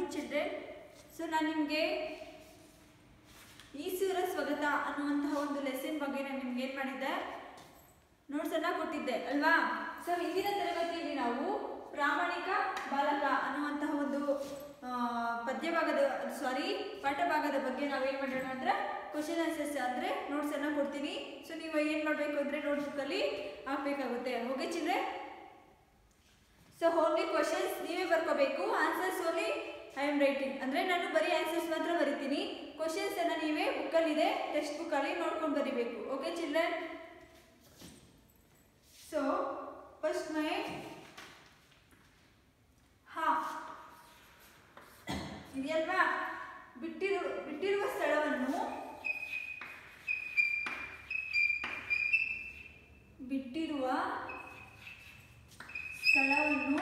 Morning children so ನಾನು ನಿಮಗೆ ಈಶ್ವರ ಸ್ವಗತ ಅನ್ನುವಂತಹ ಒಂದು ಲೆಸನ್ ಬಗ್ಗೆ ನಾನು ನಿಮ್ಗೆ ಏನು ಮಾಡಿದ್ದೆ ನೋಟ್ಸನ್ನು ಕೊಟ್ಟಿದ್ದೆ ಅಲ್ವಾ ಸೊ ಹಿಂದಿನ ತರಗತಿಯಲ್ಲಿ ನಾವು ಪ್ರಾಮಾಣಿಕ ಬಾಲಕ ಅನ್ನುವಂತಹ ಒಂದು ಆ, ಪದ್ಯಭಾಗದ ಸಾರಿ ಪಾಠಭಾಗದ ಬಗ್ಗೆ ನಾವೇನು ಮಾಡೋಣ ಅಂದ್ರೆ ಕ್ವಶನ್ ಆನ್ಸರ್ಸ್ ಅಂದರೆ ನೋಟ್ಸನ್ನು ಕೊಡ್ತೀನಿ ಸೊ ನೀವು ಏನು ಮಾಡಬೇಕು ಅಂದರೆ ನೋಟ್ಬುಕ್ಕಲ್ಲಿ ಹಾಕಬೇಕಾಗುತ್ತೆ okay children so only questions ನೀವೇ ಬರ್ಕೋಬೇಕು answers only I am writing ಅಂದರೆ ನಾನು ಬರೀ ಆನ್ಸರ್ಸ್ ಮಾತ್ರ ಬರಿತೀನಿ ಕ್ವಶನ್ಸ್ ಅನ್ನ ನೀವೇ ಬುಕ್ಕಲ್ಲಿದೆ ಟೆಕ್ಸ್ಟ್ ಬುಕ್ಕಲ್ಲಿ ನೋಡ್ಕೊಂಡು ಬರಿಬೇಕು ಓಕೆ ಚಿಲ್ಡ್ರನ್ ಸೊ ಫಸ್ಟ್ ಮೈ ಹಾ ಇದೆಯಲ್ವಾ ಬಿಟ್ಟಿರು ಬಿಟ್ಟಿರುವ ಸ್ಥಳವನ್ನು ಬಿಟ್ಟಿರುವ ಸ್ಥಳವನ್ನು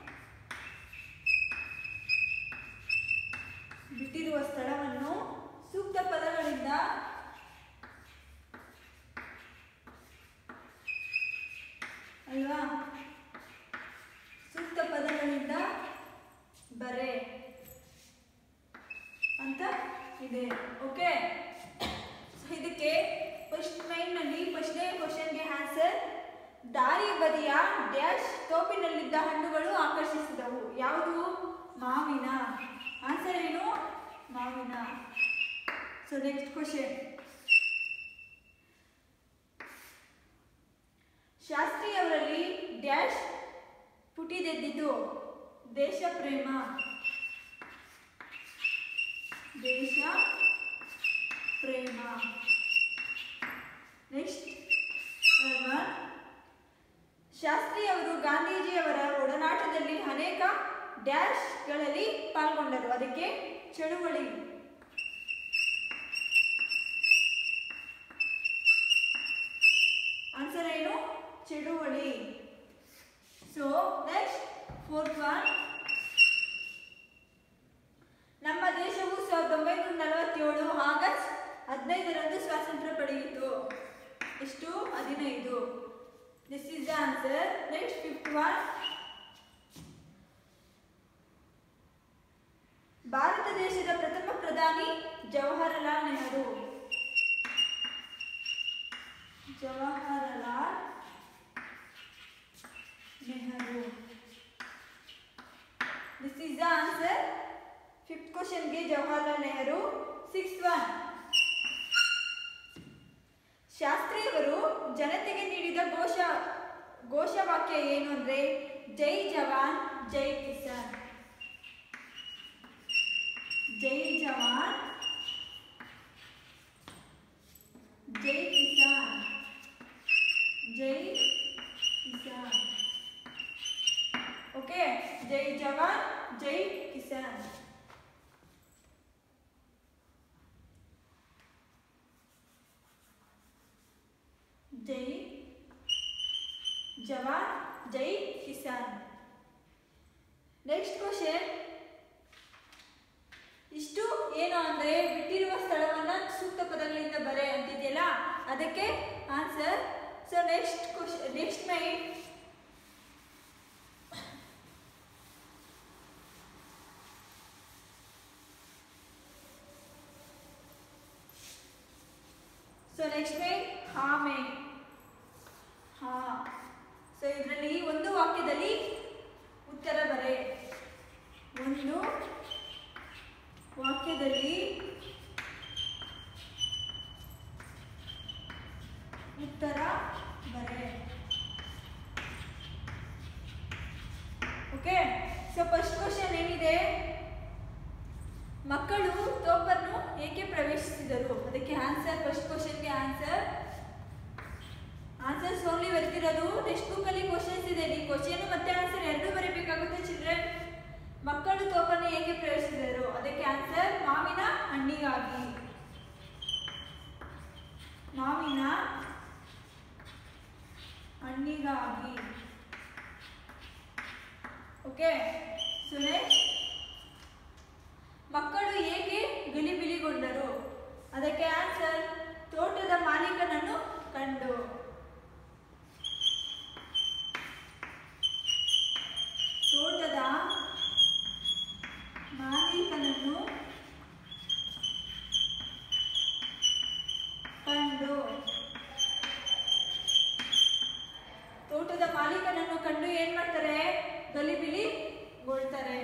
ಬಿಟ್ಟಿರುವ ಸ್ಥಳವನ್ನು ಸೂಕ್ತ ಪದಗಳಿಂದ ಅಲ್ವಾ ಸೂಕ್ತ ಪದಗಳಿಂದ ಬರೆ ಅಂತ ಇದೆ ಓಕೆ ಸೊ ಇದಕ್ಕೆ ಫಸ್ಟ್ ಮೈನ್ನಲ್ಲಿ ಫಸ್ಟ್ನೇ ಕ್ವಶನ್ಗೆ ಆನ್ಸರ್ ದಾರಿ ಬದಿಯ ಡ್ಯಾಶ್ ತೋಪಿನಲ್ಲಿದ್ದ ಹಣ್ಣುಗಳು ಆಕರ್ಷಿಸಿದವು ಯಾವುದು ಮಾವಿನ ಆನ್ಸರ್ ಏನು ಮಾವಿನ ಸೊ ನೆಕ್ಸ್ಟ್ ಕ್ವಶನ್ ಶಾಸ್ತ್ರಿಯವರಲ್ಲಿ ಡ್ಯಾಶ್ ಪುಟಿದೆದ್ದಿತು ದೇಶ ಪ್ರೇಮ ದೇಶ ಪ್ರೇಮ ನೆಕ್ಸ್ಟ್ ಶಾಸ್ತ್ರಿಯವರು ಗಾಂಧೀಜಿಯವರ ಒಡನಾಟದಲ್ಲಿ ಅನೇಕ ಡ್ಯಾಶ್ಗಳಲ್ಲಿ ಪಾಲ್ಗೊಂಡರು ಅದಕ್ಕೆ ಚಳುವಳಿ ಆನ್ಸರ್ ಏನು ಚಳುವಳಿ ಸೊ ನೆಕ್ಸ್ಟ್ ಫೋರ್ತ್ ಒನ್ ನಮ್ಮ ದೇಶವು ಸಾವಿರದ ಒಂಬೈನೂರ ನಲವತ್ತೇಳು ಆಗಸ್ಟ್ ಹದಿನೈದರಂದು ಸ್ವಾತಂತ್ರ್ಯ ಪಡೆಯಿತು ಎಷ್ಟು ಹದಿನೈದು this is the answer next fifth one ಭಾರತ ದೇಶದ ಪ್ರಥಮ ಪ್ರಧಾನಿ Jawaharlal Nehru Jawaharlal Nehru this is the answer fifth ಕ್ವಶನ್ಗೆ ಜವಾಹರ್ಲಾಲ್ ನೆಹರು ಸಿಕ್ಸ್ ಒನ್ ಶಾಸ್ತ್ರಿಯವರು ಜನತೆಗೆ ನೀಡಿದ ಘೋಷ ಘೋಷವಾಕ್ಯ ಏನು ಅಂದ್ರೆ ಜೈ ಜವಾನ್ ಜೈ ಕಿಸಾನ್ ಜೈ ಜವಾನ್ ಜೈ ಕಿಸಾನ್ ಜೈ ಕಿಸಾನ್ ಓಕೆ ಜೈ ಜವಾನ್ ಜೈ ಕಿಸಾನ್ ಜೈ ಜವಾನ್ ಜೈ ಕಿಸಾನ್ ನೆಕ್ಸ್ಟ್ ಕ್ವಶನ್ ಇಷ್ಟು ಏನು ಅಂದ್ರೆ ಬಿಟ್ಟಿರುವ ಸ್ಥಳವನ್ನ ಸೂಕ್ತ ಪದಗಳಿಂದ ಬರೆ ಅಂತಿದೆಯಲ್ಲ ಅದಕ್ಕೆ answer so next question next ಮೈ ಸೊ ನೆಕ್ಸ್ಟ್ ಮೈ ಹಾ ಮೈ ಹಾ ಸೊ ಇದರಲ್ಲಿ ಒಂದು ವಾಕ್ಯದಲ್ಲಿ ಉತ್ತರ ಬರೆ ಒಂದು ವಾಕ್ಯದಲ್ಲಿ ಉತ್ತರ ಬರೆ ಓಕೆ ಸೊ ಫಸ್ಟ್ ಕ್ವಶನ್ ಏನಿದೆ ಮಕ್ಕಳು ತೋಪನ್ನು ಏಕೆ ಪ್ರವೇಶಿಸಿದರು ಅದಕ್ಕೆ ಆನ್ಸರ್ ಫಸ್ಟ್ ಕ್ವಶನ್ಗೆ ಆನ್ಸರ್ ಆನ್ಸರ್ಸ್ ಓನ್ಲಿ ಬರ್ತಿರೋದು ಟೆಕ್ಸ್ಟ್ ಬುಕ್ ಅಲ್ಲಿ ಕ್ವಶನ್ಸ್ ಇದೆ ನೀವು ಕ್ವಶನ್ ಮತ್ತೆ ಆನ್ಸರ್ ಎರಡೂ ಬರೀಬೇಕಾಗುತ್ತೆ ಚಿಲ್ಡ್ರನ್ ಮಕ್ಕಳು ತೋಪನ್ನು ಏಕೆ ಪ್ರವೇಶಿಸಿದರು ಅದಕ್ಕೆ ಆನ್ಸರ್ ಮಾವಿನ ಹಣ್ಣಿಗಾಗಿ ಮಾವಿನ ಹಣ್ಣಿಗಾಗಿ ಓಕೆ ಸೊ ನೆಕ್ಸ್ಟ್ ಮಕ್ಕಳು ಏಕೆ ಗಲಿಬಿಲಿಗೊಂಡರು ಅದಕ್ಕೆ ಆನ್ಸರ್ ತೋಟದ ಮಾಲೀಕನನ್ನು ಕಂಡು ತೋಟದ ಮಾಲೀಕ ಕಂಡು ಏನ್ ಮಾಡ್ತಾರೆ ಗಲಿಬಿಲಿಗೊಳ್ತಾರೆ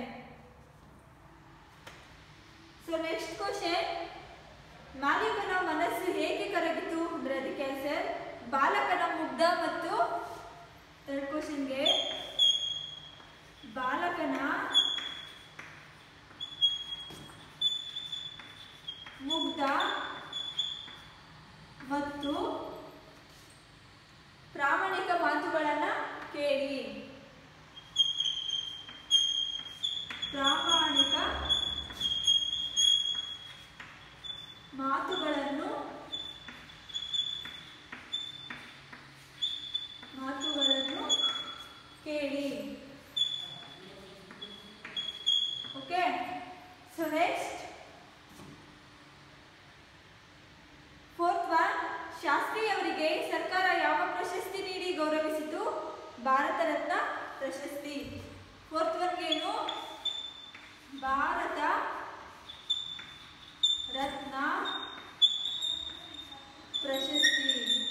ಸೊ ನೆಕ್ಸ್ಟ್ ಕ್ವಶನ್ ಮಾಲೀಕನ ಮನಸ್ಸು ಹೇಗೆ ಕರಗಿತು ಅಂದ್ರೆ ಅದಕ್ಕೆ ಆನ್ಸರ್ ಬಾಲಕನ ಮುಗ್ಧ ಮತ್ತು ಥರ್ಡ್ ಕ್ವಶನ್ಗೆ ಬಾಲಕನ ಮುಗ್ಧ ಮತ್ತು ಪ್ರಾಮಾಣಿಕ ಮಾತುಗಳನ್ನ ಕೇಳಿ ಪ್ರಾಮಾಣಿಕ ಮಾತುಗಳನ್ನು ಮಾತುಗಳನ್ನು ಕೇಳಿ okay so next fourth one Shastri ಅವರಿಗೆ ಸರ್ಕಾರ ಯಾವ ಪ್ರಶಸ್ತಿ ನೀಡಿ ಗೌರವಿಸಿತು ಭಾರತ ರತ್ನ ಪ್ರಶಸ್ತಿ ಫೋರ್ತ್ ಒನ್ಗೇನು ಭಾರತ ರತ್ನ ಪ್ರಶಸ್ತಿ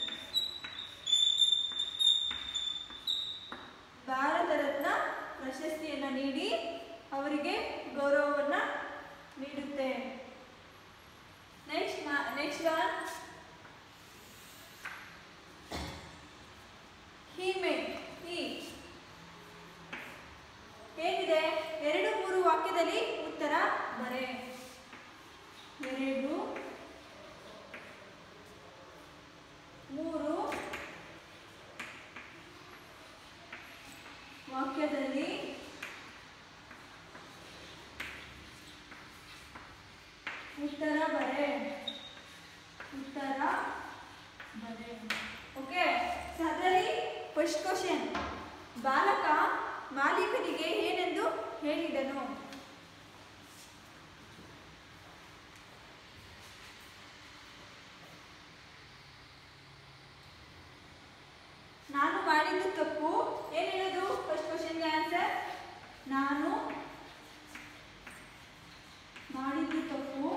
ಭಾರತ ರತ್ನ ಪ್ರಶಸ್ತಿಯನ್ನು ನೀಡಿ ಅವರಿಗೆ ಗೌರವವನ್ನ ನೀಡುತ್ತೆ ನೆಕ್ಸ್ಟ್ ನೆಕ್ಸ್ಟ್ ಒನ್ ಹೀಮೆ ಈ ಹೇಗಿದೆ ಎರಡು ಮೂರು ವಾಕ್ಯದಲ್ಲಿ ಉತ್ತರ ಬರೆ ಎರಡು ಮೂರು ವಾಕ್ಯದಲ್ಲಿ ಉತ್ತರ ಬರೆ ಉತ್ತರ ಬರೆ ಓಕೆ ಸೊ ಅದರಲ್ಲಿ ಫಸ್ಟ್ ಕ್ವಶನ್ ಬಾಲಕ ಮಾಲೀಕನಿಗೆ ಏನೆಂದು ಹೇಳಿದನು ನಾನು ಮಾಡಿದ್ದು ತಪ್ಪು ಏನ್ ಹೇಳೋದು ಫಸ್ಟ್ ಕ್ವಶನ್ಗೆ ಆನ್ಸರ್ ನಾನು ಮಾಡಿದ್ದು ತಪ್ಪು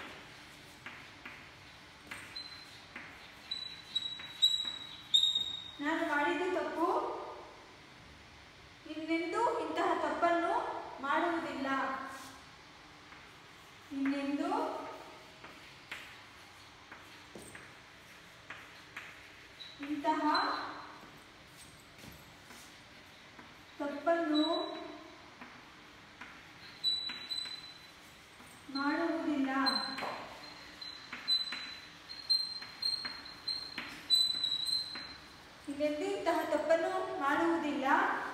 ನಾನು ಮಾಡಿದ್ದು ತಪ್ಪು ಇನ್ನೆಂದೂ ಇಂತಹ ತಪ್ಪನ್ನು ಮಾಡುವುದಿಲ್ಲ ಇನ್ನೆಂದೂ ಇಂತಹ ತಪ್ಪನ್ನು ಮಾಡುವುದಿಲ್ಲ ಇನ್ನೆಂದೂ ಇಂತಹ ತಪ್ಪನ್ನು ಮಾಡುವುದಿಲ್ಲ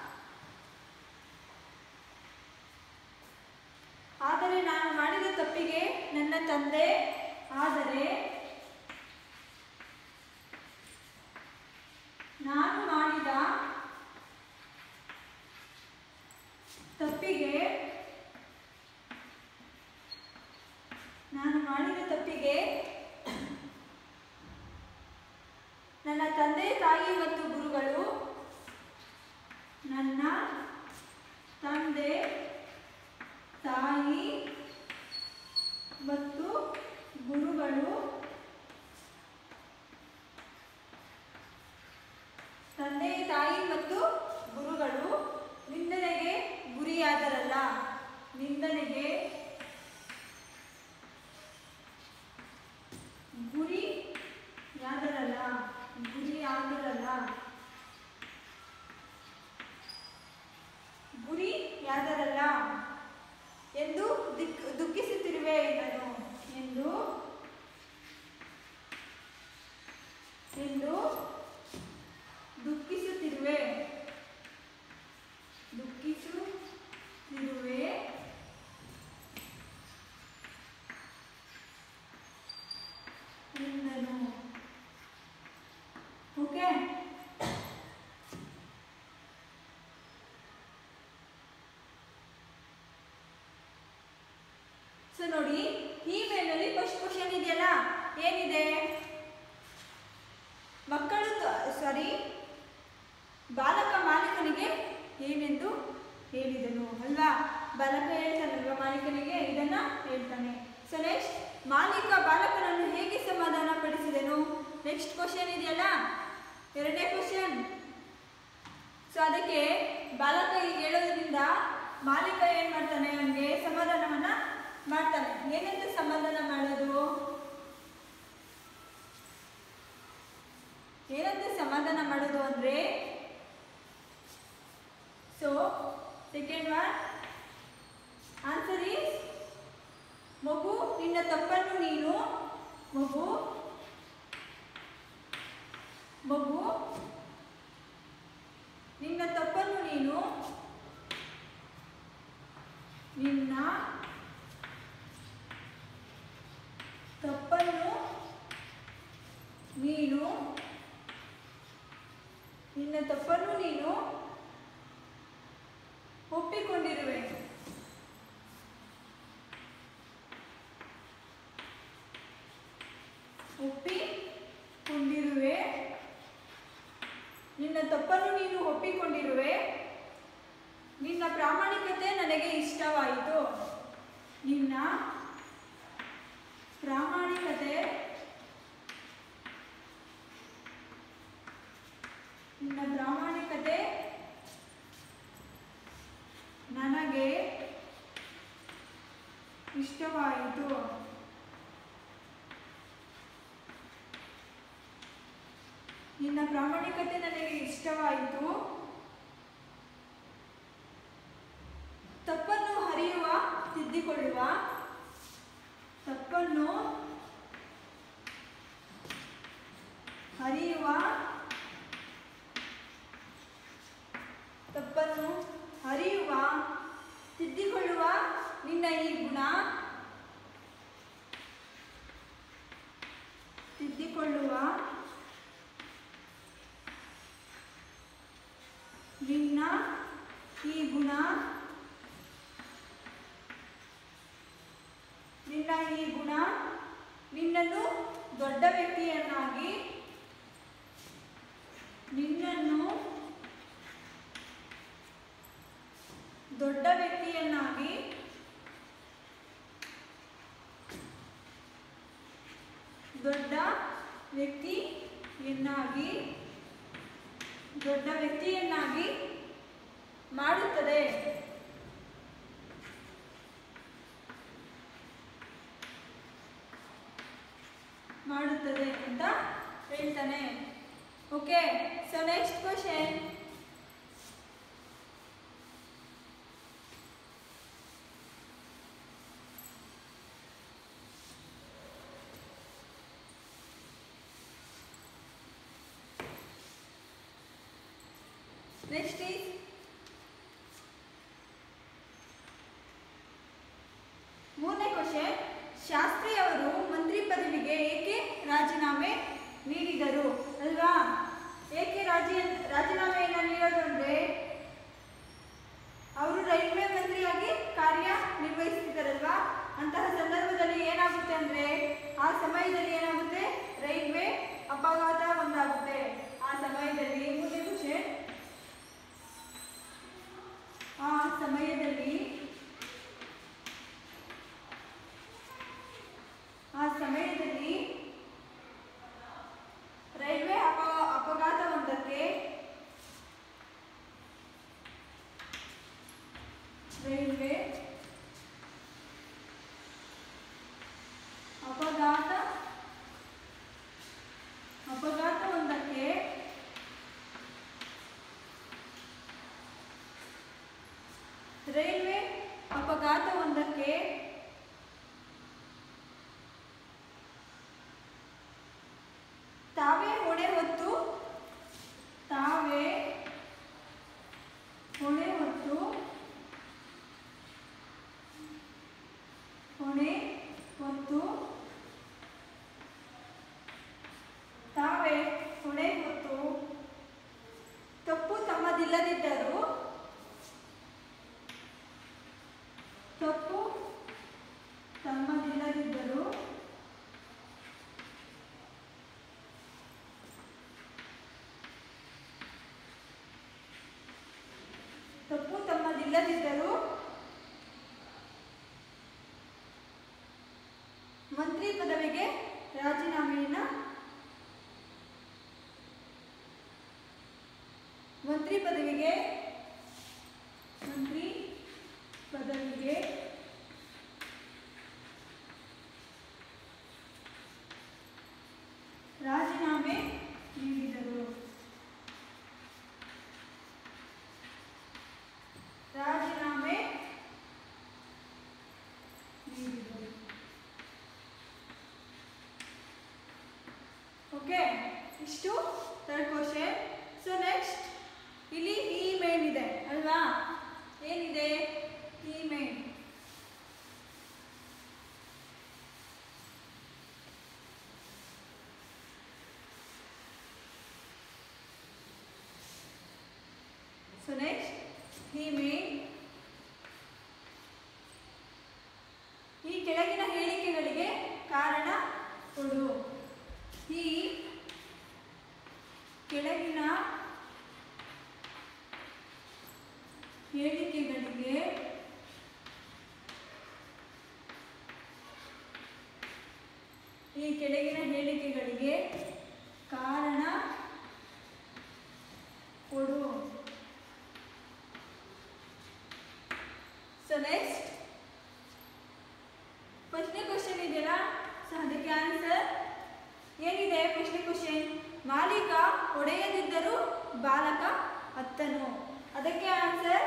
ಆದರೆ ನಾನು ಮಾಡಿದ ತಪ್ಪಿಗೆ ನನ್ನ ತಂದೆ ಆದರೆ ನಾನು ಮಾಡಿದ ತಪ್ಪಿಗೆ ನಾನು ಮಾಡಿದ ತಪ್ಪಿಗೆ ನನ್ನ ತಂದೆ ತಾಯಿ ಮತ್ತು ಗುರುಗಳು ನನ್ನ ತಂದೆ ತಾಯಿ ಮತ್ತು ಗುರುಗಳು ತಂದೆ ತಾಯಿ ಮತ್ತು ಗುರುಗಳು ನಿಂದನೆಗೆ ಗುರಿಯಾದರಲ್ಲ ನಿಂದನೆಗೆ ಗುರಿ ಯಾದರಲ್ಲ ಗುರಿ ಯಾದರಲ್ಲ ಗುರಿ ಯಾದರಲ್ಲ ಎಂದು ದಿಕ್ ದುಃಖಿಸುತ್ತಿರುವೆ ನಾನು ಎಂದು ಎಂದು ದುಃಖಿಸುತ್ತಿರುವೆ ದುಃಖಿಸುತ್ತಿರುವೆ ಎಂದನು ಓಕೆ ಸೊ ನೋಡಿ ಈ ಮೇಲಲ್ಲಿ ಫಸ್ಟ್ ಕ್ವಶನ್ ಇದೆಯಲ್ಲ ಏನಿದೆ ಮಕ್ಕಳು ಸಾರಿ ಬಾಲಕ ಮಾಲೀಕನಿಗೆ ಏನೆಂದು ಹೇಳಿದನು ಅಲ್ವಾ ಬಾಲಕ ಹೇಳ್ತಾನಲ್ವಾ ಮಾಲೀಕನಿಗೆ ಇದನ್ನ ಹೇಳ್ತಾನೆ ಸೊ ನೆಕ್ಸ್ಟ್ ಮಾಲೀಕ ಬಾಲಕನನ್ನು ಹೇಗೆ ಸಮಾಧಾನ ಪಡಿಸಿದನು ನೆಕ್ಸ್ಟ್ ಕ್ವಶನ್ ಇದೆಯಲ್ಲ ಎರಡನೇ ಕ್ವಶನ್ ಸೊ ಅದಕ್ಕೆ ಬಾಲಕ ಹೀಗೆ ಹೇಳೋದ್ರಿಂದ ಮಾಲೀಕ ಏನ್ ಮಾಡ್ತಾನೆ ಅವನಿಗೆ ಸಮಾಧಾನವನ್ನ ಮಾಡ್ತಾನೆ ಏನಂತ ಸಮಾಧಾನ ಮಾಡೋದು ಏನಂತ ಸಮಾಧಾನ ಮಾಡೋದು ಅಂದ್ರೆ so second one answer is ಮಗು ನಿನ್ನ ತಪ್ಪನ್ನು ನೀನು ಮಗು ಮಗು ನಿನ್ನ ತಪ್ಪನ್ನು ನೀನು ನಿನ್ನ ತಪ್ಪನ್ನು ನೀನು ನಿನ್ನ ತಪ್ಪನ್ನು ನೀನು ಒಪ್ಪಿಕೊಂಡಿರುವೆ ಒಪ್ಪಿಕೊಂಡಿರುವೆ ನಿನ್ನ ತಪ್ಪನ್ನು ನೀನು ಒಪ್ಪಿಕೊಂಡಿರುವೆ ನಿನ್ನ ಪ್ರಾಮಾಣಿಕತೆ ನನಗೆ ಇಷ್ಟವಾಯಿತು ನಿನ್ನ ಪ್ರಾಮಾಣಿಕತೆ ನಿನ್ನ ಪ್ರಾಮಾಣಿಕತೆ ನನಗೆ ಇಷ್ಟವಾಯಿತು ನಿನ್ನ ಪ್ರಾಮಾಣಿಕತೆ ನನಗೆ ಇಷ್ಟವಾಯಿತು ತಪ್ಪನ್ನು ಹರಿಯುವ ತಿದ್ದಿಕೊಳ್ಳುವ ತಪ್ಪನ್ನು ಹರಿಯುವ ತಪ್ಪನ್ನು ಹರಿಯುವ ತಿದ್ದಿಕೊಳ್ಳುವ ನಿನ್ನ ಈ ಗುಣ ತಿದ್ದಿಕೊಳ್ಳುವ ನಿನ್ನ ಈ ಗುಣ ನಿನ್ನ ಈ ಗುಣ ನಿನ್ನನ್ನು ದೊಡ್ಡ ವ್ಯಕ್ತಿಯನ್ನಾಗಿ ನಿನ್ನನ್ನು ದೊಡ್ಡ ವ್ಯಕ್ತಿಯನ್ನಾಗಿ ದೊಡ್ಡ ವ್ಯಕ್ತಿಯನ್ನಾಗಿ ದೊಡ್ಡ ವ್ಯಕ್ತಿಯನ್ನಾಗಿ ಮಾಡುತ್ತದೆ ಮಾಡುತ್ತದೆ ಅಂತ ಹೇಳ್ತಾನೆ okay so next question next is ಮೂರನೇ ಕ್ವಶನ್ ಶಾಸ್ತ್ರಿ ಅವರು ಮಂತ್ರಿ ಪದವಿಗೆ ಏಕೆ ರಾಜೀನಾಮೆ ನೀಡಿದರು ಅಲ್ವಾ ಏಕೆ ರಾಜಿ ರಾಜೀನಾಮೆಯನ್ನು ನೀಡೋದು ಅಂದ್ರೆ ಅವರು ರೈಲ್ವೆ ಮಂತ್ರಿಯಾಗಿ ಕಾರ್ಯ ನಿರ್ವಹಿಸ್ತಿದ್ದಾರಲ್ವಾ ಅಂತಹ ಸಂದರ್ಭದಲ್ಲಿ ಏನಾಗುತ್ತೆ ಅಂದ್ರೆ ಆ ಸಮಯದಲ್ಲಿ ಏನಾಗುತ್ತೆ ರೈಲ್ವೆ ಅಪಘಾತ ಒಂದಾಗುತ್ತೆ ಆ ಸಮಯದಲ್ಲಿ ಮೂರನೇ ಕ್ವಶನ್ ಆ ಸಮಯದಲ್ಲಿ ಆ ಸಮಯದಲ್ಲಿ ರೈಲ್ವೆ ಅಪ ಅಪಘಾತವೊಂದಕ್ಕೆ ರೈಲ್ವೆ ಅಪಘಾತ ಅಪಘಾತವೊಂದಕ್ಕೆ ರೈಲ್ವೆ ಅಪಘಾತವೊಂದಕ್ಕೆ ತಾವೇ ಹೊಣೆ ಹೊತ್ತು ತಾವೇ ಹೊಣೆ ಹೊತ್ತು ಹೊಣೆ ಹೊತ್ತು ತಾವೇ ಹೊಣೆ ಹೊತ್ತು ತಪ್ಪು ತಮ್ಮದಿಲ್ಲದಿದ್ದರೂ ತಪ್ಪು ತಮ್ಮದಿಲ್ಲದಿದ್ದರೂ ತಪ್ಪು ತಮ್ಮದಿಲ್ಲದಿದ್ದರೂ ಮಂತ್ರಿ ಪದವಿಗೆ ರಾಜೀನಾಮೆಯನ್ನ ಮಂತ್ರಿ ಪದವಿಗೆ ಮಂತ್ರಿ ಪದವಿಗೆ ರಾಜೀನಾಮೆ ನೀಡಿದರು ರಾಜೀನಾಮೆ ನೀಡಿದರು ಓಕೆ ಇಷ್ಟು ಥರ್ಡ್ ಕ್ವಶನ್ ಸೊ ನೆಕ್ಸ್ಟ್ ಇಲ್ಲಿ ಇಮೇಲ್ ಇದೆ ಅಲ್ವಾ ಏನಿದೆ ಇಮೇಲ್ ಸೊ ನೆಕ್ಸ್ಟ್ ಇಮೇಲ್ ಈ ಕೆಳಗಿನ ಹೇಳಿಕೆಗಳಿಗೆ ಕಾರಣ ಕೊಡು ಈ ಕೆಳಗಿನ ಹೇಳಿಕೆಗಳಿಗೆ ಈ ಕೆಳಗಿನ ಹೇಳಿಕೆಗಳಿಗೆ ಕಾರಣ ಕೊಡು ಸೊ ನೆಕ್ಸ್ಟ್ ಫಸ್ಟ್ನೇ ಕ್ವಶನ್ ಇದೆಯಲ್ಲ ಸೊ ಅದಕ್ಕೆ ಆನ್ಸರ್ ಏನಿದೆ ಫಸ್ಟ್ನೇ ಕ್ವಶನ್ ಮಾಲೀಕ ಒಡೆಯದಿದ್ದರೂ ಬಾಲಕ ಅತ್ತನು ಅದಕ್ಕೆ ಆನ್ಸರ್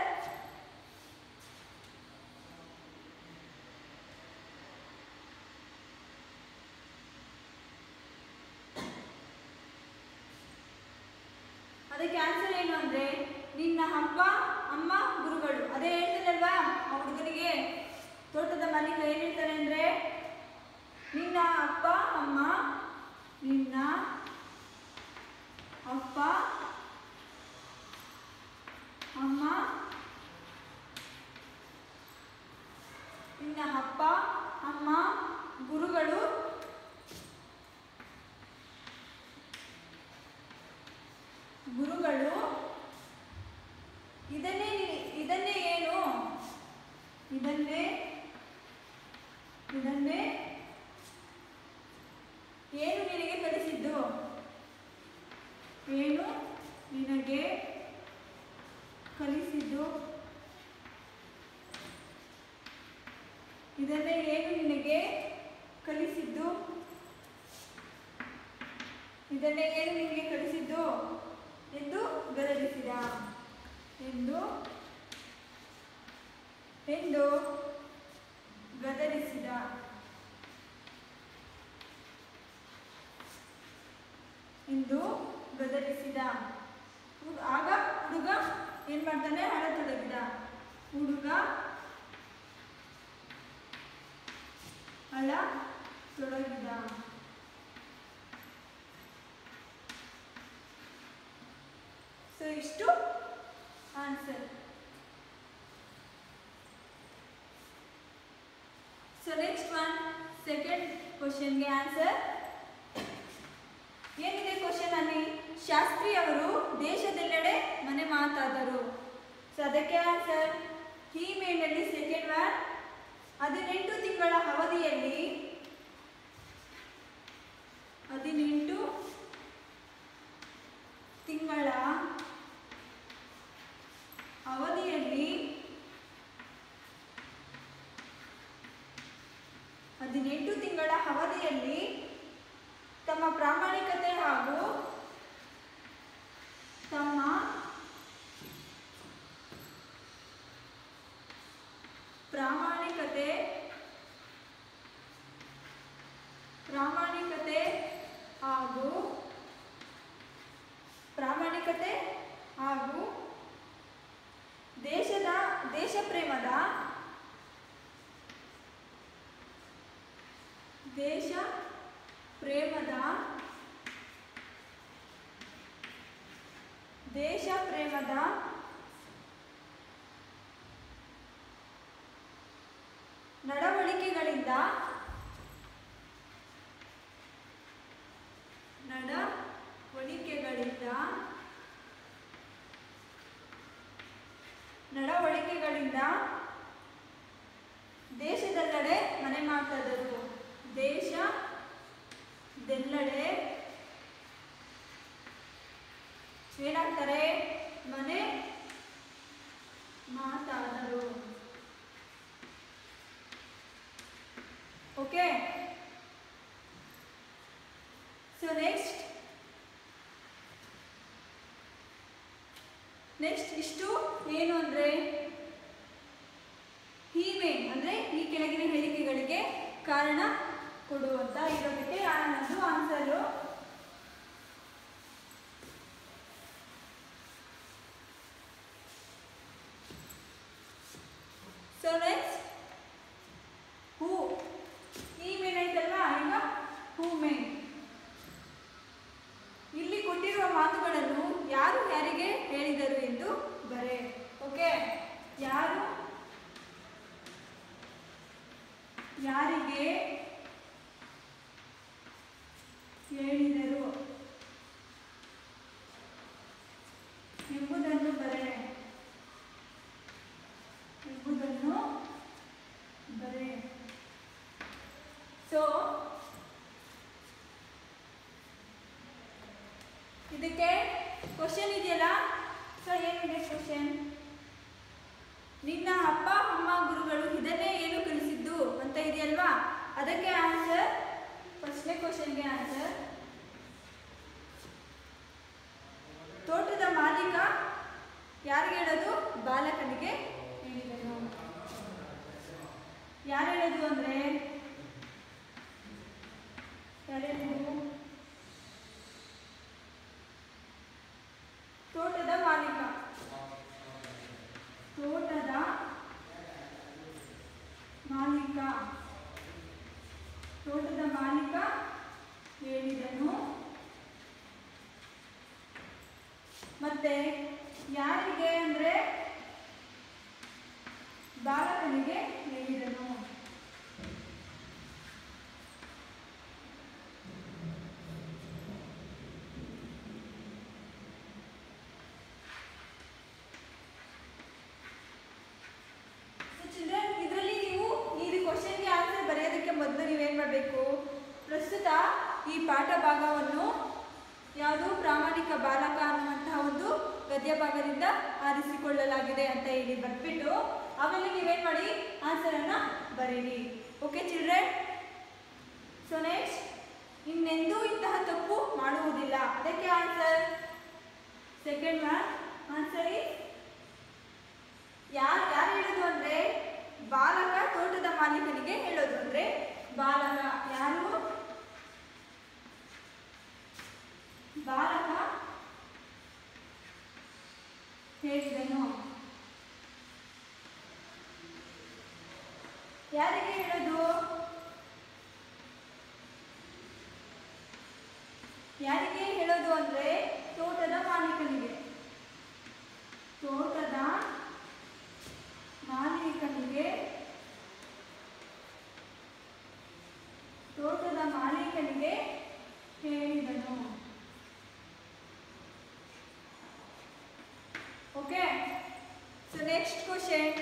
ಅದಕ್ಕೆ ಆನ್ಸರ್ ಏನು ಅಂದ್ರೆ ನಿನ್ನ ಅಪ್ಪ ಅಮ್ಮ ಗುರುಗಳು ಅದೇ ಹೇಳ್ತಾರಲ್ವಾ ಆ ಹುಡುಗನಿಗೆ ತೋಟದ ಮಾಲೀಕ ಏನ್ ಹೇಳ್ತಾರೆ ಅಂದ್ರೆ ನಿನ್ನ ಅಪ್ಪ ಅಮ್ಮ ನಿನ್ನ ಅಪ್ಪ ಅಮ್ಮ ನಿನ್ನ ಅಪ್ಪ ಅಮ್ಮ ಗುರುಗಳು ಗುರುಗಳು ಇದನ್ನೇ ನಿ- ಇದನ್ನೇ ಏನು ಇದನ್ನೇ ಇದನ್ನೇ ಏನು ನಿನಗೆ ಕಲಿಸಿದ್ದು ಏನು ನಿನಗೆ ಕಲಿಸಿದ್ದು ಇದನ್ನೇ ಏನು ನಿನಗೆ ಕಲಿಸಿದ್ದು ಇದನ್ನೇ ಏನು ನಿನಗೆ ಕಲಿಸಿದ್ದು ಎಂದು ಗದರಿಸಿದ ಎಂದು ಎಂದು ಗದರಿಸಿದ ಎಂದು ಗದರಿಸಿದ ಹುಡ್- ಆಗ ಹುಡುಗ ಏನ್ ಮಾಡ್ತಾನೆ ಅಳತೊಡಗಿದ ಹುಡುಗ ಅಳ ತೊಡಗಿದ ಸೊ ಇಷ್ಟು answer so next one second ಕ್ವಶನ್ಗೆ ಆನ್ಸರ್ ಏನಿದೆ ಕ್ವಶನ್ ಅಲ್ಲಿ ಶಾಸ್ತ್ರಿ ಅವರು ದೇಶದೆಲ್ಲೆಡೆ ಮನೆ ಮಾತಾದರು ಸೊ ಅದಕ್ಕೆ ಆನ್ಸರ್ ಈ ಮೇನಲ್ಲಿ ಸೆಕೆಂಡ್ ಒನ್ ಹದಿನೆಂಟು ತಿಂಗಳ ಅವಧಿಯಲ್ಲಿ ಹದಿನೆಂಟು ತಿಂಗಳ ಅವಧಿಯಲ್ಲಿ ಹದಿನೆಂಟು ತಿಂಗಳ ಅವಧಿಯಲ್ಲಿ ತಮ್ಮ ಪ್ರಾಮಾಣಿಕತೆ ಹಾಗೂ ತಮ್ಮ ಪ್ರಾಮಾಣಿಕತೆ ಪ್ರಾಮಾಣಿಕತೆ ಹಾಗೂ ಪ್ರಾಮಾಣಿಕತೆ ಹಾಗೂ ದೇಶದ ದೇಶ ಪ್ರೇಮದ ದೇಶ ಪ್ರೇಮದ ದೇಶ ಪ್ರೇಮದ ನಡವಳಿಕೆಗಳಿಂದ ನಡವಳಿಕೆಗಳಿಂದ ನಡವಳಿಕೆಗಳಿಂದ ದೇಶದೆಲ್ಲೆಡೆ ಮನೆ ಮಾತಾದರು ದೇಶದೆಲ್ಲೆಡೆ ಏನಾಗ್ತಾರೆ ಓಕೆ ಸೊ ನೆಕ್ಸ್ಟ್ ನೆಕ್ಸ್ಟ್ ಇಷ್ಟು ಏನು ಅಂದರೆ ಹೀಮೆ ಅಂದರೆ ಈ ಕೆಳಗಿನ ಹೇಳಿಕೆಗಳಿಗೆ ಕಾರಣ ಕೊಡುವಂತ ಇರೋದಕ್ಕೆ ನನ್ನದು ಆನ್ಸರು ಸೊ ನೆಕ್ಸ್ಟ್ ಹೂ ಈ ಮೇನ್ ಐತಲ್ವಾ ಈಗ ಹೂ ಮೇನ್ ಇಲ್ಲಿ ಕೊಟ್ಟಿರುವ ಮಾತುಗಳನ್ನು ಯಾರು ಯಾರಿಗೆ ಹೇಳಿದರು ಎಂದು ಬರೆ ಓಕೆ ಯಾರು ಯಾರಿಗೆ ಹೇಳಿದರು ಎಂಬುದನ್ನು ಬರೆ ಎಂಬುದನ್ನು ಬರೆ ಸೊ ಇದಕ್ಕೆ ಕ್ವಶನ್ ಇದೆಯಲ್ಲ ಸೊ ಏನಿದೆ ಕ್ವಶನ್ ನಿನ್ನ ಅಪ್ಪ ಅಮ್ಮ ಗುರುಗಳು ಇದನ್ನೇ ಏನು ಕಲಿಸಿದ್ದು ಅಂತ ಇದೆಯಲ್ವಾ ಅದಕ್ಕೆ ಆನ್ಸರ್ ಫಸ್ಟ್ನೇ ಕ್ವಶನ್ಗೆ ಆನ್ಸರ್ ತೋಟದ ಮಾಲೀಕ ಯಾರಿಗೆ ಹೇಳೋದು ಬಾಲಕನಿಗೆ ಹೇಳಿದನು ಯಾರು ಹೇಳೋದು ಅಂದ್ರೆ ಯಾರು ಹೇಳೋದು ತೋಟದ ಮಾಲೀಕ ತೋಟದ ಮಾಲೀಕ ತೋಟದ ಮಾಲೀಕ ಹೇಳಿದನು ಮತ್ತೆ ಯಾರಿಗೆ ಅಂದ್ರೆ ಬಾಲಕನಿಗೆ ಹೇಳಿದನು ಚಿಲ್ಡ್ರನ್ ಇದರಲ್ಲಿ ನೀವು ಈ ಕ್ವಶನ್ಗೆ ಆನ್ಸರ್ ಬರೆಯೋದಕ್ಕೆ ಮೊದಲು ನೀವೇನು ಮಾಡಬೇಕು ಪ್ರಸ್ತುತ ಈ ಪಾಠ ಭಾಗವನ್ನು ಯಾವುದು ಪ್ರಾಮಾಣಿಕ ಬಾಲಕ ಅನ್ನುವಂತಹ ಒಂದು ಗದ್ಯ ಭಾಗದಿಂದ ಆರಿಸಿಕೊಳ್ಳಲಾಗಿದೆ ಅಂತ ಹೇಳಿ ಬರ್ಬಿಟ್ಟು ಆಮೇಲೆ ನೀವೇನು ಮಾಡಿ ಆನ್ಸರನ್ನು ಬರೀರಿ ಓಕೆ ಚಿಲ್ಡ್ರನ್ ಸೊ ನೆಕ್ಸ್ಟ್ ಇನ್ನೆಂದೂ ಇಂತಹ ತಪ್ಪು ಮಾಡುವುದಿಲ್ಲ ಅದಕ್ಕೆ ಆನ್ಸರ್ ಸೆಕೆಂಡ್ ಒನ್ ಆನ್ಸರ್ ಈ ಯಾರು ಯಾರು ಹೇಳೋದು ಅಂದ್ರೆ ಬಾಲಕ ತೋಟದ ಮಾಲೀಕನಿಗೆ ಹೇಳೋದು ಅಂದ್ರೆ ಬಾಲಕ ಯಾರು ಬಾಲಕ ಹೇಳಿದನು ಯಾರಿಗೆ ಹೇಳೋದು ಯಾರಿಗೆ ಹೇಳೋದು ಅಂದ್ರೆ ತೋಟದ ಮಾಲೀಕನಿಗೆ ತೋಟದ ಮಾಲೀಕನಿಗೆ ತೋಟದ ಮಾಲೀಕನಿಗೆ ಹೇಳಿದನು okay so next question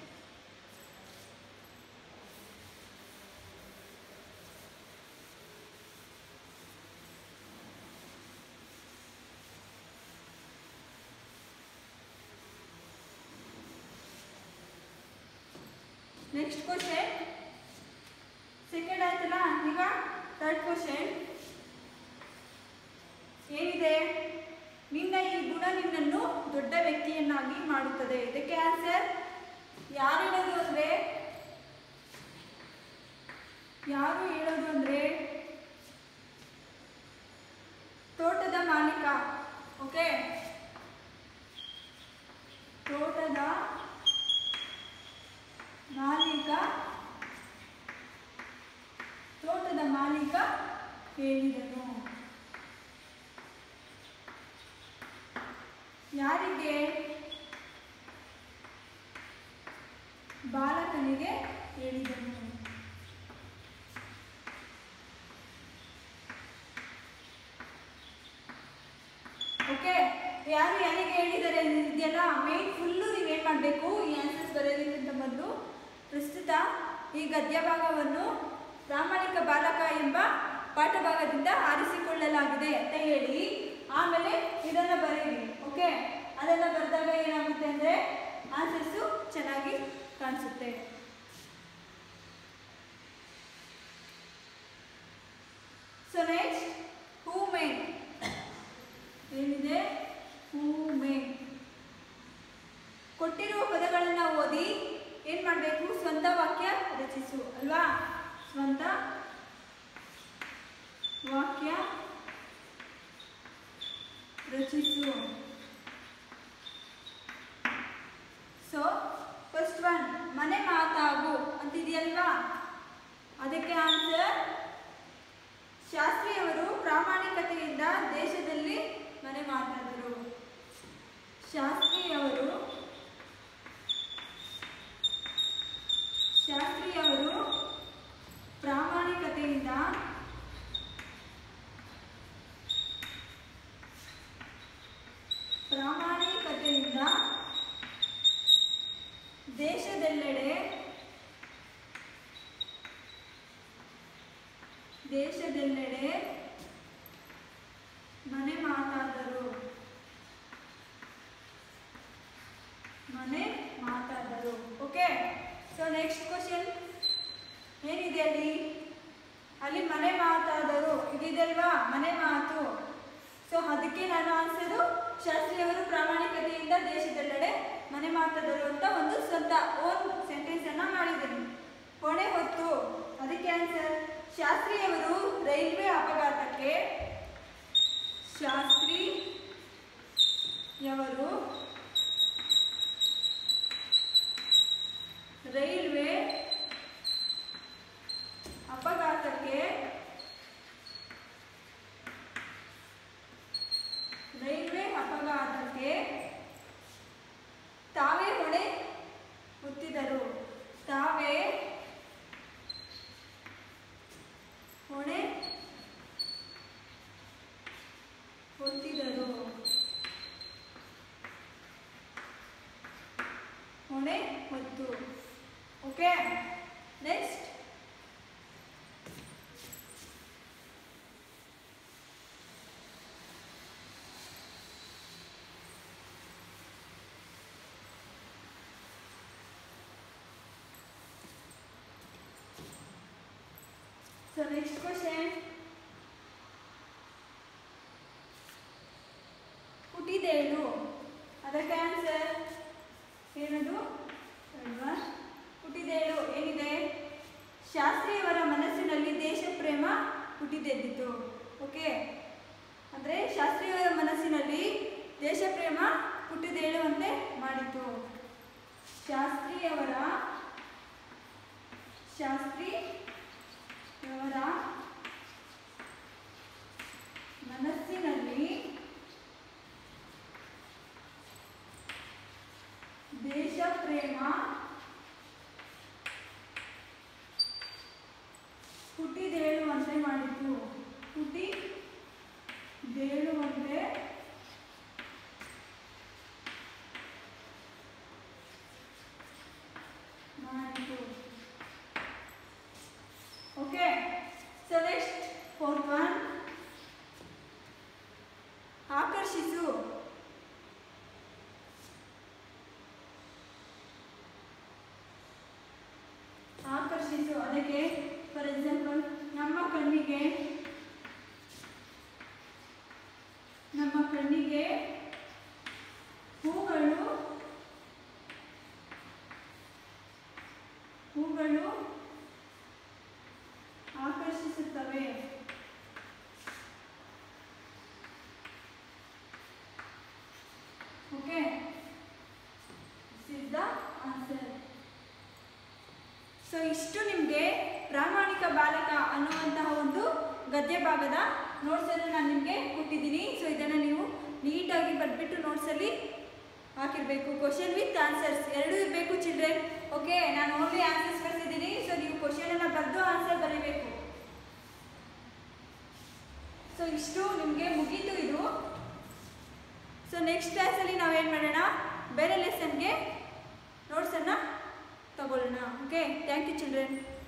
next question second ಆಯ್ತಲ್ಲ ಈಗ ಥರ್ಡ್ ಕ್ವಶನ್ ಏನಿದೆ ನಿನ್ನ ಈ ಗುಣ ನಿನ್ನನ್ನು ದೊಡ್ಡ ವ್ಯಕ್ತಿಯನ್ನಾಗಿ ಮಾಡುತ್ತದೆ ಇದಕ್ಕೆ ಆನ್ಸರ್ ಯಾರು ಹೇಳೋದು ಅಂದ್ರೆ ಯಾರು ಹೇಳೋದು ಅಂದ್ರೆ ತೋಟದ ಮಾಲೀಕ ಓಕೆ ತೋಟದ ಮಾಲೀಕ ತೋಟದ ಮಾಲೀಕ ಹೇಳಿದನು ಯಾರಿಗೆ ಬಾಲಕನಿಗೆ ಹೇಳಿದನು ಓಕೆ ಯಾರು ಯಾರಿಗೆ ಹೇಳಿದ್ದಾರೆ ಇದೆಯಲ್ಲ ಮೇನ್ ಫುಲ್ಲು ನೀವೇನು ಮಾಡಬೇಕು ಈ ಆನ್ಸರ್ಸ್ ಬರೆಯೋದಕ್ಕಿಂತ ಮೊದಲು ಪ್ರಸ್ತುತ ಈ ಗದ್ಯ ಭಾಗವನ್ನು ಪ್ರಾಮಾಣಿಕ ಬಾಲಕ ಎಂಬ ಪಾಠಭಾಗದಿಂದ ಆರಿಸಿಕೊಳ್ಳಲಾಗಿದೆ ಅಂತ ಹೇಳಿ ಆಮೇಲೆ ಇದನ್ನು ಬರೀರಿ ಓಕೆ ಅದನ್ನು ಬರೆದಾಗ ಏನಾಗುತ್ತೆ ಅಂದರೆ ಆನ್ಸರ್ಸು ಚೆನ್ನಾಗಿ ಕಾಣಿಸುತ್ತೆ ಕೊಟ್ಟಿರುವ ಪದಗಳನ್ನು ಓದಿ ಏನು ಮಾಡಬೇಕು ಸ್ವಂತ ವಾಕ್ಯ ರಚಿಸು ಅಲ್ವಾ ಸ್ವಂತ ವಾಕ್ಯ ರಚಿಸು ಸೊ ಫಸ್ಟ್ ಒನ್ ಮನೆ ಮಾತಾಗು ಅಂತಿದೆಯಲ್ವಾ ಅದಕ್ಕೆ ಆನ್ಸರ್ ಶಾಸ್ತ್ರಿಯವರು ಪ್ರಾಮಾಣಿಕತೆಯಿಂದ ದೇಶದಲ್ಲಿ ಮನೆ ಮಾತಾದರು ಶಾಸ್ತ್ರಿಯವರು ಶಾಸ್ತ್ರಿಯವರು ಪ್ರಾಮಾಣಿಕತೆಯಿಂದ ಪ್ರಾಮಾಣಿಕತೆಯಿಂದ ದೇಶದೆಲ್ಲೆಡೆ ದೇಶದೆಲ್ಲೆಡೆ ಮನೆ ಮಾತಾದರು ಮನೆ ಮಾತಾದರು ಓಕೆ ಸೊ ನೆಕ್ಸ್ಟ್ ಕ್ವಶನ್ ಏನಿದೆ ಅಲ್ಲಿ ಅಲ್ಲಿ ಮನೆ ಮಾತಾದರು ಇದಿದೆಲ್ವಾ ಮನೆ ಮಾತು ಸೊ ಅದಕ್ಕೆ ನಾನು ಆನ್ಸರು ಶಾಸ್ತ್ರಿಯವರು ಪ್ರಾಮಾಣಿಕತೆಯಿಂದ ದೇಶದೆಲ್ಲೆಡೆ ಮನೆ ಮಾತಾದರು ಅಂತ ಒಂದು ಸ್ವಂತ ಓನ್ ಸೆಂಟೆನ್ಸ್ ಅನ್ನ ಮಾಡಿದ್ದೀನಿ ಹೊಣೆ ಹೊತ್ತು ಅದಕ್ಕೆ ಆನ್ಸರ್ ಶಾಸ್ತ್ರಿಯವರು ರೈಲ್ವೆ ಅಪಘಾತಕ್ಕೆ ಶಾಸ್ತ್ರಿಯವರು ರೈಲ್ವೆ ಅಪಘಾತಕ್ಕೆ ರೈಲ್ವೆ ಅಪಘಾತಕ್ಕೆ ತಾವೇ ಹೊಣೆ ಹೊತ್ತಿದರು ತಾವೇ ಹೊಣೆ ಹೊತ್ತಿದರು ಹೊಣೆ ಹೊತ್ತು okay next So next question. ಹುಟ್ಟಿದೇಳು ಅದಕ್ಕೆ ಆನ್ಸರ್ ಏನದು ಅಲ್ವಾ ಹುಟ್ಟಿದೇಳು ಏನಿದೆ ಶಾಸ್ತ್ರಿಯವರ ಮನಸ್ಸಿನಲ್ಲಿ ದೇಶ ಪ್ರೇಮ ಹುಟ್ಟಿದೆದ್ದಿತು ಓಕೆ ಅಂದರೆ ಶಾಸ್ತ್ರಿಯವರ ಮನಸ್ಸಿನಲ್ಲಿ ದೇಶ ಪ್ರೇಮ ಹುಟ್ಟಿದೇಳುವಂತೆ ಮಾಡಿತು ಶಾಸ್ತ್ರಿಯವರ ಶಾಸ್ತ್ರಿ ಅವರ ಮನಸ್ಸಿನಲ್ಲಿ ದೇಶ ಪ್ರೇಮ ಹುಟ್ಟಿದೇಳುವಂತೆ ಮಾಡಿತು ಹುಟ್ಟಿ ದೇಳುವಂತೆ ಮಾಡಿತು okay so next fourth one ಆಕರ್ಷಿಸು ಆಕರ್ಷಿಸು ಅದಕ್ಕೆ ಫಾರ್ ಎಕ್ಸಾಂಪಲ್ ನಮ್ಮ ಕಣ್ಣಿಗೆ ನಮ್ಮ ಕಣ್ಣಿಗೆ ಹೂಗಳು ಹೂಗಳು ಆಕರ್ಷಿಸುತ್ತವೆ ಓಕೆ ಸಿದ್ಧ ಆನ್ಸರ್ ಸೊ ಇಷ್ಟು ನಿಮಗೆ ಪ್ರಾಮಾಣಿಕ ಬಾಲಕ ಅನ್ನುವಂತಹ ಒಂದು ಗದ್ಯ ಭಾಗದ ನೋಟ್ಸನ್ನು ನಾನು ನಿಮಗೆ ಕೊಟ್ಟಿದ್ದೀನಿ ಸೊ ಇದನ್ನು ನೀವು ನೀಟಾಗಿ ಬರೆದ್ಬಿಟ್ಟು ನೋಟ್ಸಲ್ಲಿ ಹಾಕಿರಬೇಕು ಕ್ವಶನ್ ವಿತ್ ಆನ್ಸರ್ಸ್ ಎರಡೂ ಇರಬೇಕು ಚಿಲ್ಡ್ರನ್ ಓಕೆ ನಾನು ಓನ್ಲಿ ಆನ್ಸರ್ಸ್ ಬರ್ತಿದ್ದೀನಿ ಸೊ ನೀವು ಕ್ವಶನನ್ನು ಬರೆದು ಆನ್ಸರ್ ಬರೀಬೇಕು ಸೊ ಇಷ್ಟು ನಿಮಗೆ ಮುಗೀತು ಇದು ಸೊ ನೆಕ್ಸ್ಟ್ ಕ್ಲಾಸಲ್ಲಿ ನಾವೇನು ಮಾಡೋಣ ಬೇರೆ ಲೆಸನ್ಗೆ ನೋಟ್ಸನ್ನು ತಗೊಳ್ಳೋಣ ಓಕೆ ಥ್ಯಾಂಕ್ ಯು ಚಿಲ್ಡ್ರನ್